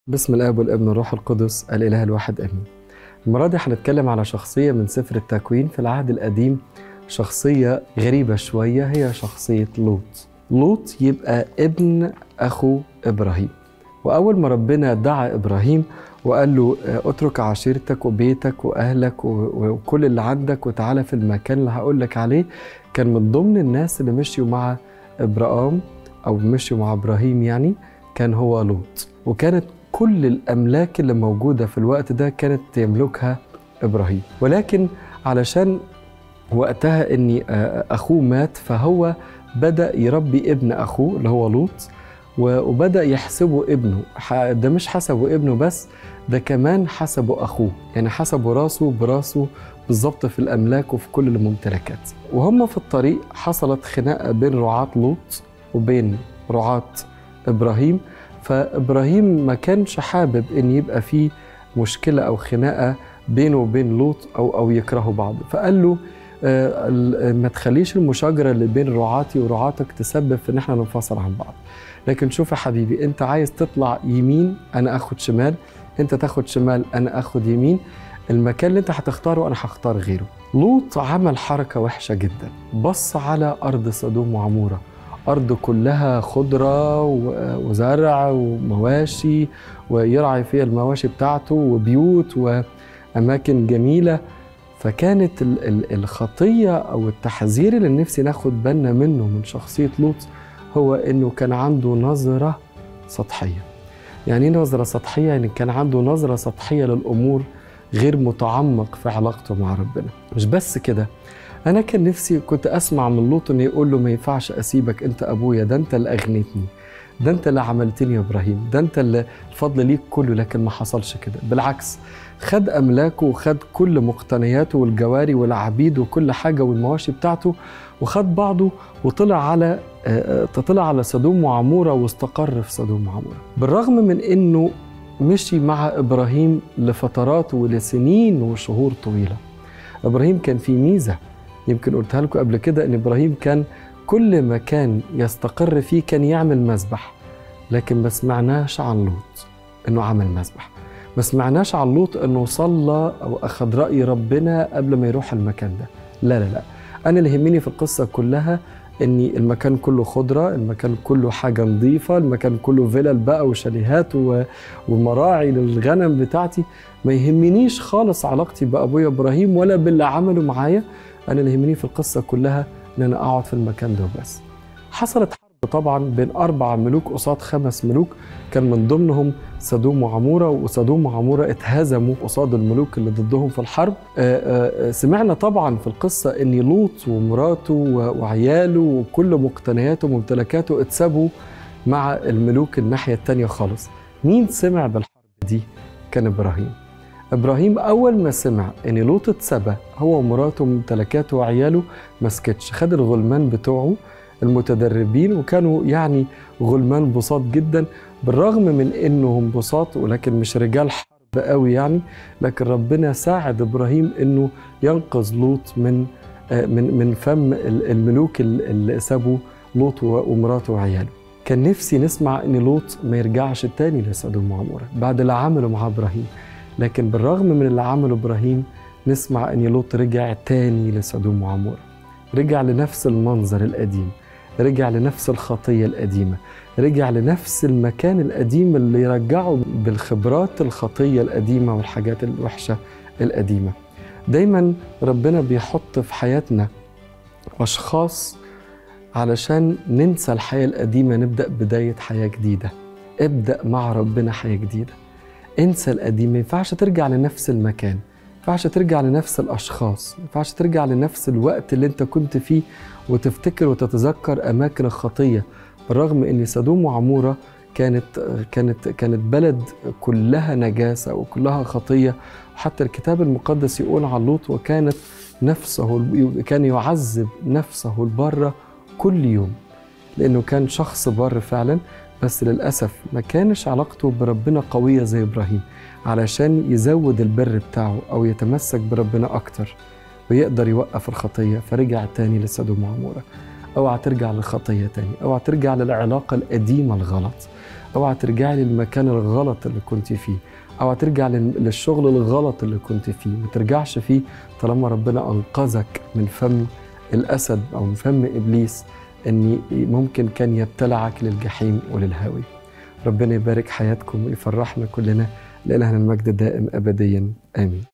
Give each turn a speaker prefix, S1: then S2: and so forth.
S1: بسم الاب والابن والروح القدس الاله الواحد امين. المره دي هنتكلم على شخصيه من سفر التكوين في العهد القديم شخصيه غريبه شويه هي شخصيه لوط. لوط يبقى ابن اخو ابراهيم. واول ما ربنا دعا ابراهيم وقال له اترك عشيرتك وبيتك واهلك وكل اللي عندك وتعالى في المكان اللي هقول لك عليه كان من ضمن الناس اللي مشيوا مع ابراهام او مشيوا مع ابراهيم يعني كان هو لوط وكانت كل الاملاك اللي موجوده في الوقت ده كانت يملكها ابراهيم ولكن علشان وقتها ان اخوه مات فهو بدا يربي ابن اخوه اللي هو لوط وبدا يحسبه ابنه ده مش حسبه ابنه بس ده كمان حسبه اخوه يعني حسبوا راسه براسه بالظبط في الاملاك وفي كل الممتلكات وهم في الطريق حصلت خناقه بين رعاه لوط وبين رعاه ابراهيم فابراهيم ما كانش حابب ان يبقى في مشكله او خناقه بينه وبين لوط او او يكرهوا بعض فقال له آه ما تخليش المشاجره اللي بين رعاتي ورعاتك تسبب في ان احنا ننفصل عن بعض لكن شوف يا حبيبي انت عايز تطلع يمين انا اخد شمال انت تاخد شمال انا اخد يمين المكان اللي انت هتختاره انا هختار غيره لوط عمل حركه وحشه جدا بص على ارض سدوم وعموره أرض كلها خضرة وزرع ومواشي ويرعى فيها المواشي بتاعته وبيوت وأماكن جميلة فكانت الخطية أو التحذير اللي نفسي ناخد بالنا منه من شخصية لوط هو إنه كان عنده نظرة سطحية يعني إيه نظرة سطحية؟ يعني كان عنده نظرة سطحية للأمور غير متعمق في علاقته مع ربنا مش بس كده انا كان نفسي كنت اسمع من لوط انه يقول له ما ينفعش اسيبك انت ابويا ده انت اللي اغنيتني ده انت اللي عملتني يا ابراهيم ده انت اللي الفضل ليك كله لكن ما حصلش كده بالعكس خد املاكه وخد كل مقتنياته والجواري والعبيد وكل حاجه والمواشي بتاعته وخد بعضه وطلع على طلع على سدوم وعموره واستقر في سدوم وعموره بالرغم من انه مشي مع ابراهيم لفترات ولسنين وشهور طويله ابراهيم كان في ميزه يمكن قلتها لكم قبل كده ان ابراهيم كان كل مكان يستقر فيه كان يعمل مذبح لكن ما سمعناش عن لوط انه عمل مذبح ما سمعناش عن لوط انه صلى او اخذ راي ربنا قبل ما يروح المكان ده لا لا لا انا اللي يهمني في القصه كلها ان المكان كله خضره المكان كله حاجه نظيفه المكان كله فيلل بقى وشاليهات ومراعي للغنم بتاعتي ما يهمنيش خالص علاقتي بابويا ابراهيم ولا باللي عمله معايا انا اللي يهمني في القصه كلها ان انا اقعد في المكان ده وبس حصلت حرب طبعا بين اربع ملوك قصاد خمس ملوك كان من ضمنهم سدوم وعموره وسدوم وعموره اتهزموا قصاد الملوك اللي ضدهم في الحرب آآ آآ سمعنا طبعا في القصه ان لوط ومراته وعياله وكل مقتنياته وممتلكاته اتسابوا مع الملوك الناحيه الثانيه خالص مين سمع بالحرب دي كان ابراهيم ابراهيم اول ما سمع ان لوط اتسبى هو ومراته وممتلكاته وعياله ما سكتش خد الغلمان بتوعه المتدربين وكانوا يعني غلمان بساط جدا بالرغم من انهم بساط ولكن مش رجال حرب قوي يعني لكن ربنا ساعد ابراهيم انه ينقذ لوط من من من فم الملوك اللي سابوا لوط ومراته وعياله كان نفسي نسمع ان لوط ما يرجعش تاني لسدوم وعموره بعد اللي عمله مع ابراهيم لكن بالرغم من اللي عمله ابراهيم نسمع ان لوط رجع تاني لسدوم وعموره رجع لنفس المنظر القديم رجع لنفس الخطيه القديمه رجع لنفس المكان القديم اللي يرجعه بالخبرات الخطيه القديمه والحاجات الوحشه القديمه دايما ربنا بيحط في حياتنا اشخاص علشان ننسى الحياه القديمه نبدا بدايه حياه جديده ابدا مع ربنا حياه جديده انسى القديم ما ينفعش ترجع لنفس المكان ما ينفعش ترجع لنفس الاشخاص ما ينفعش ترجع لنفس الوقت اللي انت كنت فيه وتفتكر وتتذكر اماكن الخطيه بالرغم ان سدوم وعموره كانت كانت كانت بلد كلها نجاسه وكلها خطيه وحتى الكتاب المقدس يقول عن لوط وكانت نفسه كان يعذب نفسه البره كل يوم لانه كان شخص بر فعلا بس للأسف ما كانش علاقته بربنا قوية زي إبراهيم علشان يزود البر بتاعه أو يتمسك بربنا أكتر ويقدر يوقف الخطية فرجع تاني لسدوم وعمورة اوعى ترجع للخطيه تاني اوعى ترجع للعلاقه القديمه الغلط اوعى ترجعي للمكان الغلط اللي كنت فيه اوعى ترجع لل- للشغل الغلط اللي كنت فيه ما ترجعش فيه طالما ربنا انقذك من فم الاسد او من فم ابليس ان ممكن كان يبتلعك للجحيم وللهاوي ربنا يبارك حياتكم ويفرحنا كلنا لإلهنا المجد دائم ابديا امين